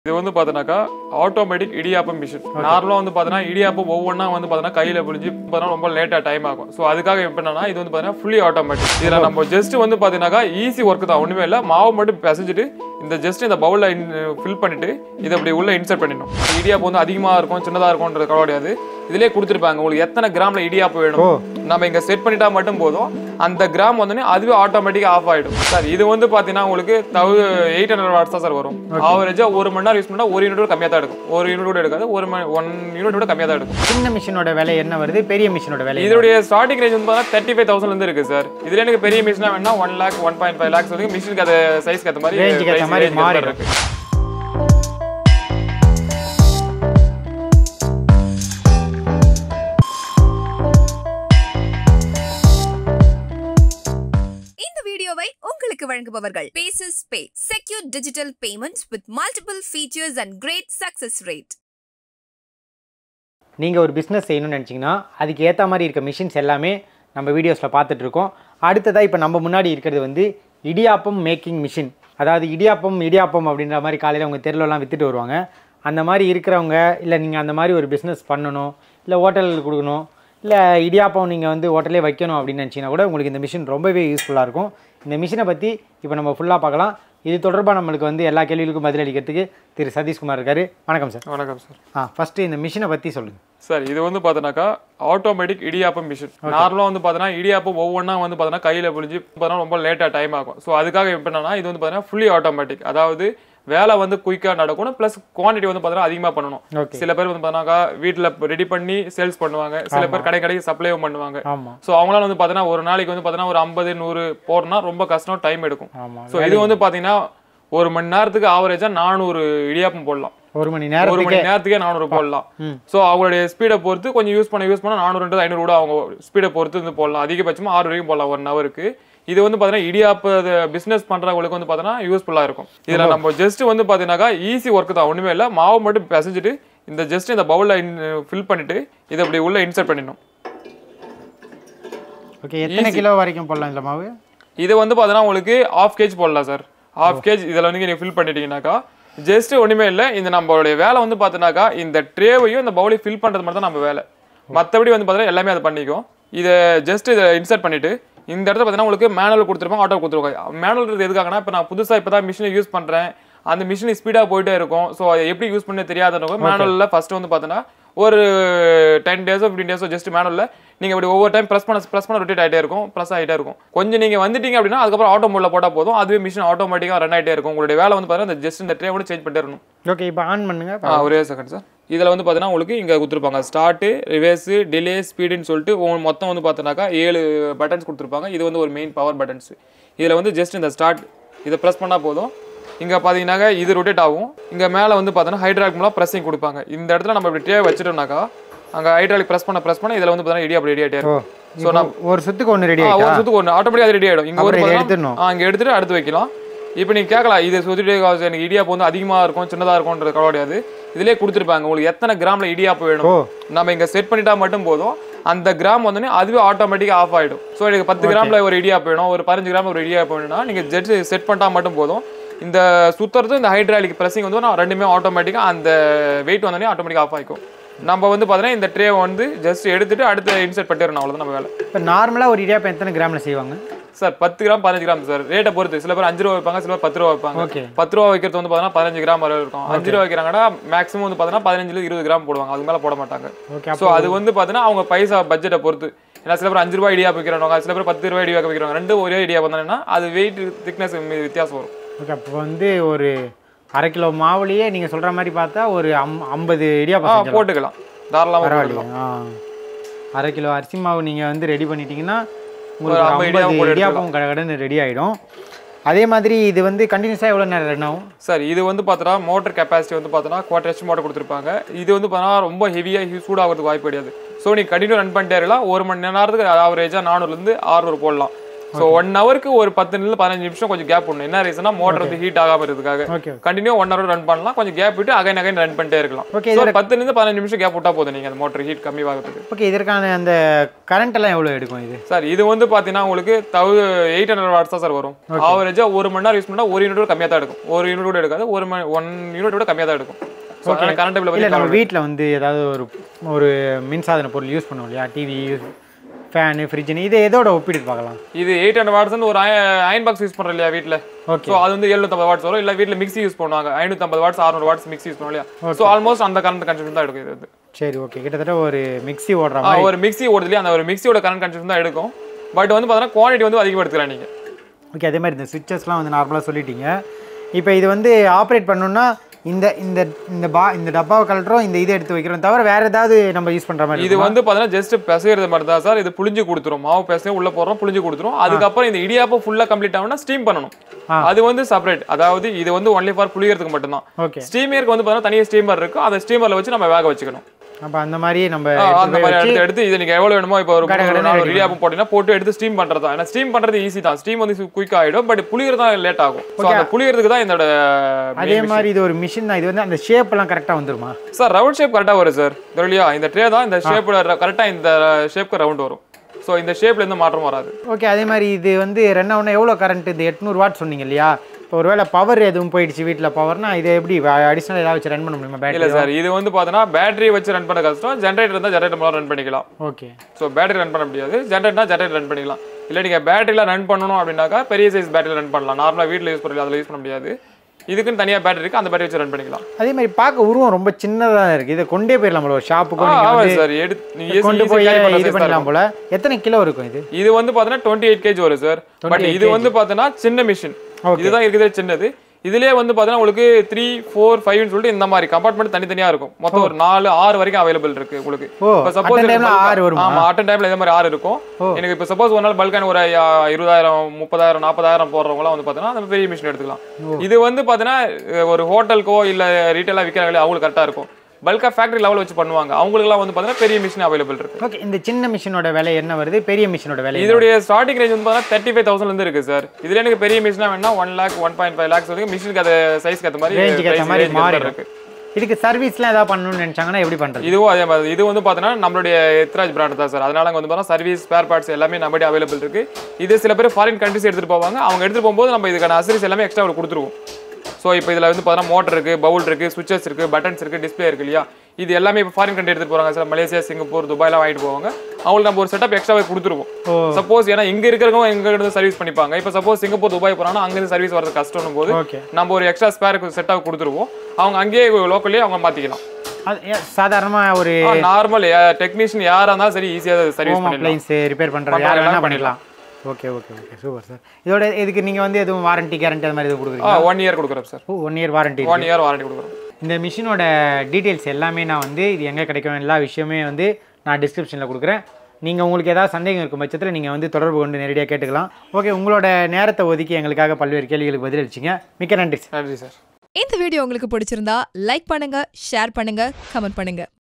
இது வந்து பார்த்தீங்கன்னாக்கா ஆட்டோமேட்டிக் இடியாப்பம் மிஷின் நார்மலாக வந்து பார்த்தீங்கன்னா இடியாப்பம் ஒவ்வொன்றா வந்து பார்த்தீங்கன்னா கையில் புரிஞ்சு பார்த்தீங்கன்னா ரொம்ப லேட்டாக டைம் ஆகும் ஸோ அதுக்காக இப்போ என்னன்னா இது வந்து பார்த்தீங்கன்னா ஃபுல்லி ஆட்டோமேட்டிக் இதில் நம்ம ஜஸ்ட் வந்து பார்த்தீங்கன்னாக்கா ஈஸி ஒர்க் தான் ஒன்றுமே இல்லை மாவு மட்டும் பிசைஞ்சிட்டு இந்த ஜஸ்ட் இந்த பவுலில் ஃபில் பண்ணிட்டு இதை அப்படி உள்ள இன்சர்ட் பண்ணிடணும் இடியாப்பம் வந்து அதிகமாக இருக்கும் சின்னதாக இருக்கும்ன்றது கவலை கிடையாது இதிலே கொடுத்துருப்பாங்க உங்களுக்கு எத்தனை கிராம்ல இடியாப்பம் வேணும் நம்ம இங்க செட் பண்ணிட்டா மட்டும் போதும் அந்த கிராம் வந்தோடனே அதுவே ஆட்டோமேட்டிக்காக ஆஃப் ஆயிடும் சார் இது வந்து பாத்தீங்கன்னா உங்களுக்கு தௌ எயிட் ஹண்ட்ரட் வாட்ஸ் தான் சார் வரும் ஆவரேஜா ஒரு மணி நேரம் யூஸ் பண்ணா ஒரு யூனிட் கம்மியாக தான் எடுக்கும் ஒரு யூனிட் கூட எடுக்காது ஒரு மணி ஒன் யூனிட் கூட கம்மியாக தான் எடுக்கும் சின்ன மிஷினோட விலை என்ன வருது பெரிய மிஷினோட விலை என்ன? இதோடைய ஸ்டார்டிங் ரேஞ்ச் வந்து பார்த்தா தேர்ட்டி ஃபைவ் தௌசண்ட் இருந்து இருக்கு சார் இதுல எனக்கு பெரிய மிஷினா வேணா one lakh one point five lakhs வந்து மிஷினுக்கு அது சைஸ்க்கு ஏற்ற மாதிரி Range க்கு ஏத்த price மாதிரி range க்கு ஏத்த மாறிடும். இருக்கு இந்த வீடியோவை உங்களுக்கு வழங்குபவர்கள் பேசஸ் pay secure digital payments with multiple features and great success rate நீங்கள் ஒரு பிஸ்னஸ் செய்யணும்னு நினச்சிங்கன்னா அதுக்கு ஏற்ற மாதிரி இருக்க மிஷின்ஸ் எல்லாமே நம்ம வீடியோஸில் பார்த்துட்ருக்கோம் அடுத்ததாக இப்போ நம்ம முன்னாடி இருக்கிறது வந்து இடியாப்பம் மேக்கிங் மிஷின் அதாவது இடியாப்பம் இடியாப்பம் அப்படின்ற மாதிரி காலையில் உங்கள் தெருலலாம் விற்றுட்டு வருவாங்க அந்த மாதிரி இருக்கிறவங்க இல்லை நீங்கள் அந்த மாதிரி ஒரு பிஸ்னஸ் பண்ணணும் இல்லை ஹோட்டலுக்கு கொடுக்கணும் இல்லை இடியாப்பம் நீங்கள் வந்து ஹோட்டலே வைக்கணும் அப்படின்னு நினச்சிங்கன்னா கூட உங்களுக்கு இந்த மிஷின் ரொம்பவே யூஸ்ஃபுல்லாக இருக்கும் இந்த மிஷினை பற்றி இப்போ நம்ம ஃபுல்லாக பார்க்கலாம் இது தொடர்பாக நம்மளுக்கு வந்து எல்லா கேள்விகளுக்கும் பதிலளிக்கிறதுக்கு திரு சதீஷ்குமார் இருக்காரு வணக்கம் சார் வணக்கம் சார் ஆ ஃபஸ்ட்டு இந்த மிஷினை பற்றி சொல்லுங்கள் சார் இது வந்து பார்த்தீங்கன்னாக்கா ஆட்டோமேட்டிக் இடியாப்பம் மிஷின் நார்மலாக வந்து பார்த்தீங்கன்னா இடியாப்பம் ஒவ்வொன்றா வந்து பார்த்தீங்கன்னா கையில் புரிஞ்சு பார்த்தீங்கன்னா ரொம்ப லேட்டாக டைம் ஆகும் ஸோ அதுக்காக இப்போ என்னன்னா இது வந்து பார்த்தீங்கன்னா ஃபுல்லி ஆட்டோமேட்டிக் அதாவது வேலை வந்து குயிக்காக நடக்கணும் ப்ளஸ் குவான்டிட்டி வந்து பார்த்தீங்கன்னா அதிகமாக பண்ணணும் Okay. சில பேர் வந்து பார்த்தீங்கன்னாக்கா வீட்டில் ரெடி பண்ணி சேல்ஸ் பண்ணுவாங்க சில பேர் கடை கடைக்கு சப்ளைவும் பண்ணுவாங்க ஆமாம் ஸோ அவங்களால வந்து பார்த்தீங்கன்னா ஒரு நாளைக்கு வந்து பார்த்தீங்கன்னா ஒரு ஐம்பது நூறு போறனா ரொம்ப கஷ்டம் டைம் எடுக்கும் ஆமாம் ஸோ இது வந்து பார்த்தீங்கன்னா ஒரு மணி நேரத்துக்கு ஆவரேஜாக நானூறு இடியாப்பம் போடலாம் ஒரு மணி ஒரு நேரத்துக்கு மணி நேரத்துக்கே நானூறு போடலாம் ம். ஸோ அவங்களுடைய ஸ்பீடை பொறுத்து கொஞ்சம் யூஸ் பண்ண யூஸ் பண்ண நானூறு ஐநூறு கூட அவங்க ஸ்பீடை பொறுத்து வந்து போடலாம் அதிகபட்சமாக ஆறு வரைக்கும் போடலாம் ஒன் ஹவருக்கு இது வந்து பார்த்தீங்கன்னா இடியாப்ப பிஸ்னஸ் பண்ணுறவங்களுக்கு வந்து பார்த்தீங்கன்னா யூஸ்ஃபுல்லாக இருக்கும் இதில் நம்ம ஜஸ்ட் வந்து பார்த்தீங்கன்னாக்கா ஈஸி ஒர்க் தான் ஒன்றுமே இல்லை மாவு மட்டும் பிசைஞ்சிட்டு இந்த ஜஸ்ட் இந்த பவுலில் ஃபில் பண்ணிட்டு இதை அப்படி உள்ள இன்சர்ட் பண்ணிடணும் ஓகே எத்தனை கிலோ வரைக்கும் போடலாம் இந்த மாவு இது வந்து பார்த்தீங்கன்னா உங்களுக்கு ஆஃப் கேஜ் போடலாம் சார் ஆஃப் கேஜ் இதில் வந்து நீங்கள் ஃபில் பண்ணிட்டீங்கன்னாக்கா ஜஸ்ட் ஒன்றுமே இல்லை இந்த நம்மளுடைய வேலை வந்து பார்த்தீங்கன்னாக்கா இந்த ட்ரேவையும் இந்த பவுலையும் ஃபில் பண்ணுறது மட்டும் தான் நம்ம வேலை மற்றபடி வந்து பார்த்தீங்கன்னா எல்லாமே அதை பண்ணிக்கும் இதை ஜஸ்ட் இதை இன்சர்ட் பண்ணிட்டு இந்த இடத்துல பார்த்தீங்கன்னா உங்களுக்கு மேனுவல் கொடுத்துருப்பாங்க ஆட்டோ கொடுத்துருவாங்க மேனுவல் எதுக்காகனா இப்போ நான் புதுசாக இப்போ தான் மிஷினை யூஸ் பண்ணுறேன் அந்த மிஷின் ஸ்பீடாக போயிட்டே இருக்கும் ஸோ அதை எப்படி யூஸ் பண்ண தெரியாதவங்க மேனுவலில் ஃபர்ஸ்ட் வந்து பார்த்தீங்கன்னா ஒரு டென் டேஸோ ஃபிஃப்டின் டேஸோ ஜஸ்ட் மேனுவலில் நீங்கள் இப்படி ஒவ்வொரு டைம் ப்ரெஸ் பண்ண ப்ரெஸ் பண்ண ரொட்டேட் ஆகிட்டே இருக்கும் ப்ளஸ் ஆகிட்டே இருக்கும் கொஞ்சம் நீங்கள் வந்துட்டீங்க அப்படின்னா அதுக்கப்புறம் ஆட்டோ மோடில் போட்டால் போதும் அதுவே மிஷின் ஆட்டோமேட்டிக்காக ரன் ஆகிட்டே இருக்கும் உங்களுடைய வேலை வந்து பார்த்தீங்கன்னா இந்த ஜஸ்ட் இந்த ட்ரே கூட சேஞ்ச் பண்ணிட்டே இருக்கணும் ஓகே இப்போ ஆன் பண்ணுங்க ஆ ஒரே செகண்ட் சார் இதில் வந்து பார்த்தீங்கன்னா உங்களுக்கு இங்கே கொடுத்துருப்பாங்க ஸ்டார்ட்டு ரிவர்ஸு டிலே ஸ்பீடுன்னு சொல்லிட்டு உங்களுக்கு மொத்தம் வந்து பார்த்தீங்கன்னாக்கா ஏழு பட்டன்ஸ் கொடுத்துருப்பாங்க இது வந்து ஒரு மெயின் பவர் பட்டன்ஸ் இதில் வந்து ஜஸ்ட் இந்த ஸ்டார்ட் இதை ப்ரெஸ் பண்ணால் போதும் இங்கே பார்த்தீங்கன்னாக்கா இது ரொட்டேட் ஆகும் இங்கே மேலே வந்து பார்த்தீங்கன்னா ஹைட்ராலிக் மூலம் ப்ரெஸ்ஸிங் கொடுப்பாங்க இந்த இடத்துல நம்ம இப்படி ட்ரே வச்சுட்டோம்னாக்கா அங்கே ஹைட்ராலிக் ப்ரெஸ் பண்ண ப்ரெஸ் பண்ண இதில் வந்து பார்த்தீங்கன்னா இடி அப்படி ரெடி ஆகிட்டே ஓ இருக்கும் ஸோ நம்ம ஒரு சுத்துக்கு ஒன்று ரெடி ஆ, ஆயிட்டா ஒரு சுத்துக்கு ஒன்று ஆட்டோமேட்டிக்காக ரெடி ஆகிடும் இங்கே ஒரு அப்புறம் இதை பார்த்தீங்கன்னா- எடுத்துடணும். ஆ இங்கே எடுத்துட்டு அடுத்து வைக்கலாம் இப்போ நீங்கள் கேட்கலாம் இது சுற்றிட்டு எனக்கு இடியாப்பம் வந்து அதிகமாக இருக்கும் சின்னதாக இருக்கும்ன்றது கவலை கிடையாது இதிலே கொடுத்துருப்பாங்க உங்களுக்கு எத்தனை கிராம்ல இடியாப்பம் ஓ வேணும் நம்ம இங்கே செட் பண்ணிட்டா மட்டும் போதும் அந்த கிராம் வந்தோடனே அதுவே ஆட்டோமேட்டிக்காக ஆஃப் ஆகிடும் ஸோ எனக்கு பத்து கிராம்ல ஒரு இடியாப்பம் வேணும் ஒரு பதினஞ்சு கிராம் ஒரு இடியாப்பம் வேணும்னா நீங்கள் ஜெட் செட் பண்ணிட்டா மட்டும் போதும் இந்த சுத்துறது இந்த ஹைட்ராலிக் ப்ரெஸ்ஸிங் வந்து நான் ரெண்டுமே ஆட்டோமேட்டிக்காக அந்த வெயிட் வந்தோடனே ஆட்டோமேட்டிக்காக ஆஃப் ஆகிக்கும் நம்ம வந்து பார்த்தீங்கன்னா இந்த ட்ரே வந்து ஜஸ்ட் எடுத்துட்டு அடுத்து இன்சர்ட் பண்ணிட்டு அவ்வளோதான் நம்ம வேலை இப்போ நார்மலாக ஒரு இடியாப்பம் எத்தனை கிராமில் செய்வாங்க சார் பத்து கிராம் பதினஞ்சு கிராம் சார் ரேட்டை பொறுத்து சில பேர் அஞ்சு ரூபா வைப்பாங்க சில பேர் பத்து ரூபா வைப்பாங்க ஓகே பத்து ரூபா வைக்கிறது வந்து பார்த்தீங்கன்னா பதினஞ்சு கிராம் வரை இருக்கும் அஞ்சு ரூபா வைக்கிறாங்கன்னா மேக்ஸிமம் வந்து பார்த்தீங்கன்னா பதினஞ்சுல இருபது கிராம் போடுவாங்க அதுக்கு மேலே போட மாட்டாங்க ஓகே ஸோ அது வந்து பார்த்தீங்கன்னா அவங்க பைசா பட்ஜெட்டை பொறுத்து ஏன்னா சில பேர் அஞ்சு ரூபாய் இடியா வைக்கிறவங்க சில பேர் பத்து ரூபாய் இடியா வைக்கிறவங்க ரெண்டும் ஒரே இடியா வந்தாங்கன்னா அது வெயிட் திக்னஸ் வித்தியாசம் வரும் ஓகே அப்போ வந்து ஒரு அரை கிலோ மாவுலேயே நீங்கள் சொல்கிற மாதிரி பார்த்தா ஒரு அம் ஐம்பது ஆ இடியாப்பம் செஞ்சிடலாம் போட்டுக்கலாம் தாராளமாக பரவாயில்லையே ஆ அரை கிலோ அரிசி மாவு நீங்கள் வந்து ரெடி பண்ணிட்டீங்கன்னா ஒரு உங்களுக்கு ஐம்பது இடியாப்பம் ஐம்பது போட்டு இடியாப்பம் கடகடன்னு ரெடி ஆகிடும் அதே மாதிரி இது வந்து கண்டினியூஸாக எவ்வளோ நேரம் ரன் ஆகும் சார் இது வந்து பார்த்தோன்னா மோட்டர் கெப்பாசிட்டி வந்து பார்த்தோன்னா குவார்டர் ஹெச் மோட்டர் கொடுத்துருப்பாங்க இது வந்து பார்த்தோன்னா ரொம்ப ஹெவியாக சூடாகிறதுக்கு வாய்ப்பு கிடையாது ஸோ நீ கண்டினியூ ரன் பண்ணிட்டே இருக்கலாம் ஒரு மணி நேரத்துக்கு ஆவரேஜாக நானூறுலேருந்து ஆறுநூறு போடலாம் ஸோ ஒன் ஹவருக்கு ஒரு பத்து நிமிஷம் பதினஞ்சு நிமிஷம் கொஞ்சம் கேப் பண்ணணும் என்ன ரீசனா மோட்டர் வந்து ஹீட் ஆகாம இருக்கிறதுக்காக okay continue one hour run பண்ணலாம் கொஞ்சம் கேப் விட்டு அகைன் அகைன் ரன் பண்ணிட்டே இருக்கலாம் Okay, ஸோ பத்து நிமிஷம் பதினஞ்சு நிமிஷம் கேப் விட்டா போதும் நீங்க அந்த மோட்டர் ஹீட் கம்மி ஆகிறதுக்கு ஓகே இதற்கான அந்த கரண்ட் எல்லாம் எவ்வளோ எடுக்கும் இது சார் இது வந்து பாத்தீங்கன்னா உங்களுக்கு தௌ எயிட் ஹண்ட்ரட் வாட்ஸ் தான் சார் வரும் ஆவரேஜா ஒரு மணி நேரம் யூஸ் பண்ணா ஒரு யூனிட் கம்மியா தான் எடுக்கும் ஒரு யூனிட் கூட எடுக்காது ஒரு மணி ஒன் யூனிட் விட கம்மியா தான் எடுக்கும் ஸோ அதனால கரண்ட் பில் இல்லை பத்தி நம்ம வீட்டில் வந்து ஏதாவது ஒரு ஒரு மின்சாதன பொருள் யூஸ் பண்ணுவோம் இல்லையா டிவி ஃபேனு ஃப்ரிட்ஜுன்னு இதை எதோட ஒப்பிட்டு பார்க்கலாம் இது எயிட் ஹண்ட்ரட் வாட்ஸ் ஒரு அயன் பாக்ஸ் யூஸ் பண்றோம் இல்லையா வீட்ல Okay. ஸோ அது வந்து எழுநூத்தம்பது வாட்ஸ் வரும் இல்ல வீட்ல மிக்ஸி யூஸ் பண்ணுவாங்க ஐநூத்தம்பது வாட்ஸ் அறுநூறு வாட்ஸ் மிக்ஸி யூஸ் பண்ணுவோம் இல்லையா ஸோ ஆல்மோஸ்ட் அந்த கரண்ட் கன்சூம் தான் எடுக்கும் இது வந்து. சரி ஓகே கிட்டத்தட்ட ஒரு மிக்ஸி ஓடுற ஆ, மாதிரி ஒரு மிக்ஸி ஓடுது இல்லையா அந்த ஒரு மிக்ஸியோட கரண்ட் கன்சூம் தான் எடுக்கும் பட் வந்து பார்த்தீங்கன்னா குவான்டிட்டி வந்து அதிகப்படுத்தலாம் நீங்க ஓகே அதே மாதிரி இந்த சுவிச்சஸ்லாம் வந்து நார்மலாக சொல்லிட்டீங்க இப்போ இது வந்து ஆப்ரேட் பண்ணணும்னா இந்த இந்த இந்த பா இந்த டப்பாவை கலட்டுறோம் இந்த இதை எடுத்து வைக்கிறோம் தவிர வேறு ஏதாவது நம்ம யூஸ் பண்ணுற மாதிரி இது வந்து பார்த்தீங்கன்னா ஜஸ்ட் பிசைறது மாதிரி தான் சார் இது புளிஞ்சு கொடுத்துரும் மாவு பிசையும் உள்ள போடுறோம் புளிஞ்சு கொடுத்துரும் அதுக்கப்புறம் இந்த இடியாப்பம் ஃபுல்லா கம்ப்ளீட் ஆகும்னா ஸ்டீம் பண்ணணும் அது வந்து செப்பரேட் அதாவது இது வந்து ஒன்லி ஃபார் புளியறதுக்கு மட்டும்தான் ஓகே ஸ்டீமருக்கு வந்து பார்த்தீங்கன்னா தனியாக ஸ்டீமர் இருக்கும் அந்த ஸ்டீமர்ல வச்சு நம்ம வேக வச்சுக்கணும் அப்போ அந்த மாதிரி நம்ம ஆ, எடுத்து அந்த போய் மாதிரி வச்சு எடுத்து எடுத்து இது நீங்க எவ்வளவு வேணுமோ இப்போ ஒரு கடை மூணு கடைன்னு நாலு ready இடியாப்பம் போட்டீங்கன்னா போட்டு எடுத்து ஸ்டீம் பண்றது தான் ஏன்னா ஸ்டீம் பண்றது ஈஸி தான் ஸ்டீம் வந்து குயிக் ஆயிடும் பட் புளியறது தான் லேட் ஆகும் ஸோ அந்த புளியறதுக்கு தான் இதோட அதே மாதிரி இது ஒரு மிஷின் தான் இது வந்து அந்த ஷேப் எல்லாம் கரெக்டாக வந்துருமா சார் ரவுண்ட் ஷேப் கரெக்டாக வரும் சார் இல்லையா இந்த ட்ரே தான் இந்த ஷேப் கரெக்டாக இந்த ஷேப்க்கு ரவுண்ட் வரும் ஸோ இந்த ஷேப்ல இருந்து மாற்றம் வராது ஓகே அதே மாதிரி இது வந்து ரன் ஆகுனா எவ்வளோ கரண்ட் இது எட்நூறு வாட் சொன்னீங்க இல்லையா இப்போ ஒருவேளை பவர் எதுவும் போயிடுச்சு வீட்டில் பவர்னா இது எப்படி அடிஷ்னல் ஏதாவது வச்சு ரன் பண்ண முடியுமா இல்ல பேட்டரி சார் இது வந்து பார்த்தீங்கன்னா பேட்டரி வச்சு ரன் பண்ண கஷ்டம் ஜென்ரேட்டர் இருந்தால் ஜென்ரேட்டர் மூலம் ரன் பண்ணிக்கலாம் ஓகே ஸோ பேட்டரி ரன் பண்ண முடியாது ஜென்ரேட்டர்னா ஜென்ரேட்டர் ரன் பண்ணிக்கலாம் இல்லை நீங்கள் பேட்டரியில் ரன் பண்ணணும் அப்படின்னாக்கா பெரிய சைஸ் பேட்டரி ரன் பண்ணலாம் நார்மலாக வீட்டில் யூஸ் பண்ணல அதில் யூஸ் பண்ண முடியாது இதுக்குன்னு தனியாக பேட்டரி இருக்கு அந்த பேட்டரி வச்சு ரன் பண்ணிக்கலாம் அதே மாதிரி பார்க்க உருவம் ரொம்ப சின்னதாக இருக்குது இதை கொண்டே போயிடலாம் போல ஒரு ஷாப்புக்கும் நீங்கள் ஆமாம் வந்து சார் எடுத்து நீங்க கொண்டு easy போய் carry பண்ற இது size தான் பண்ணலாம் போல எத்தனை கிலோ இருக்கும் இது இது வந்து பார்த்தீங்கன்னா டுவெண்ட்டி எயிட் கேஜ் வரும் சார் பட் 28 இது வந்து பார்த்தீங்கன்னா சின்ன மிஷின் Okay. இதுதான் இருக்கிறதே சின்னது இதுலயே வந்து பார்த்தீங்கன்னா உங்களுக்கு த்ரீ ஃபோர் ஃபைவ்னு சொல்லிட்டு இந்த மாதிரி கம்பார்ட்மெண்ட் தனித்தனியா இருக்கும் மொத்தம் ஒரு நாலு ஆறு வரைக்கும் அவைலபிள் இருக்கு உங்களுக்கு ஓ இப்போ at a time ல ஆறு வருமா? ஆமா அட்டன் டைம்ல இதே மாதிரி ஆறு இருக்கும் எனக்கு இப்போ சப்போஸ் ஒரு நாள் பல்கான ஒரு ஆ, இருபதாயிரம் முப்பதாயிரம் நாற்பதாயிரம் போடுறவங்களாம் வந்து பார்த்தீங்கன்னா அந்த பெரிய மிஷின் எடுத்துக்கலாம் இது வந்து பார்த்தீங்கன்னா அஹ், ஒரு ஹோட்டலுக்கோ இல்ல ரீட்டைலாக விற்கிறாங்களே அவங்களுக்கு கரெக்டாக இருக்கும் பல்கா ஃபேக்டரி லெவல் வச்சு பண்ணுவாங்க அவங்களுக்குலாம் வந்து பார்த்தீங்கன்னா பெரிய மிஷின் அவைலபிள் இருக்கு ஓகே இந்த சின்ன மிஷினோட விலை என்ன வருது பெரிய மிஷினோட விலை என்ன? இதோடைய ஸ்டார்டிங் ரேஞ்ச் வந்து பார்த்தீங்கன்னா தேர்ட்டி ஃபைவ் தௌசண்ட் இருக்கு சார் இதுல எனக்கு பெரிய மிஷினா வேணா one lakh one point five lakhs வரைக்கும் மிஷினுக்கு அது சைஸ்க்கு ஏற்ற மாதிரி ரேஞ்சுக்கு ஏற்ற price மாதிரி range மாறி இருக்கு இதுக்கு சர்வீஸ்லாம் ஏதாவது பண்ணணும்னு நினச்சாங்கன்னா எப்படி பண்ணுறது இதுவும் அதே மாதிரி இது வந்து பார்த்தீங்கன்னா நம்மளுடைய எத்ராஜ் பிராண்ட் தான் சார் அதனால அங்கே வந்து பார்த்தீங்கன்னா சர்வீஸ் ஸ்பேர் பார்ட்ஸ் எல்லாமே நம்மகிட்ட அவைலபிள் இருக்கு இது சில பேர் ஃபாரின் கண்ட்ரிஸ் எடுத்துட்டு போவாங்க அவங்க எடுத்துட்டு போகும்போது நம்ம இதுக்கான அசரிஸ் எல்லாமே எக்ஸ்ட்ரா கொடுத்துருவோம் ஸோ இப்போ இதில் வந்து பார்த்தீங்கன்னா மோட்டர் இருக்கு பவுல் இருக்கு சுவிச்சஸ் இருக்கு பட்டன்ஸ் இருக்கு டிஸ்ப்ளே இருக்கு இல்லையா இது எல்லாமே இப்போ ஃபாரின் கண்ட்ரி எடுத்துட்டு போறாங்க சார் மலேசியா சிங்கப்பூர் துபாய்லாம் வாங்கிட்டு போவாங்க அவங்களுக்கு நம்ம ஒரு செட்டப் எக்ஸ்ட்ராவே கொடுத்துருவோம் சப்போஸ் ஏன்னா இங்க இருக்கிறவங்க எங்க இருந்து சர்வீஸ் பண்ணிப்பாங்க இப்போ சப்போஸ் சிங்கப்பூர் துபாய் போறாங்கன்னா அங்க இருந்து சர்வீஸ் வரது கஷ்டம்னு போது ஓகே நம்ம ஒரு எக்ஸ்ட்ரா ஸ்பேர் செட்டாக கொடுத்துருவோம் அவங்க அங்கேயே லோக்கல்லே அவங்க மாத்திக்கலாம் அது சாதாரணமாக ஒரு நார்மல் டெக்னீஷியன் யாரா இருந்தாலும் சரி ஈஸியா சர்வீஸ் ஹோம் பண்ணிடலாம் அப்ளைன்ஸ் ரிப்பேர் பண்ணுறது பண்றது யார் வேணால் எல்லாம் பண்ணிடலாம் okay okay okay super sir இதோட இதுக்கு நீங்கள் வந்து எதுவும் வாரண்டி கேரண்டி அது மாதிரி எதுவும் கொடுக்குறீங்க ஒன் இயர் கொடுக்குறோம் sir oh one year warranty one year warranty கொடுக்குறோம் இந்த மிஷினோட டீட்டெயில்ஸ் எல்லாமே நான் வந்து இது எங்கே கிடைக்கும் எல்லா விஷயமே வந்து நான் டிஸ்கிரிப்ஷனில் கொடுக்குறேன் நீங்கள் உங்களுக்கு ஏதாவது சந்தேகம் இருக்கும் பட்சத்தில் நீங்கள் வந்து தொடர்பு கொண்டு நேரடியாக கேட்டுக்கலாம் ஓகே உங்களோட நேரத்தை ஒதுக்கி எங்களுக்காக பல்வேறு கேள்விகளுக்கு பதிலளிச்சிங்க மிக்க நன்றி சார் நன்றி சார் இந்த வீடியோ உங்களுக்கு பிடிச்சிருந்தா லைக் பண்ணுங்க ஷேர் பண்ணுங்க கமெண்ட் பண்ணுங்க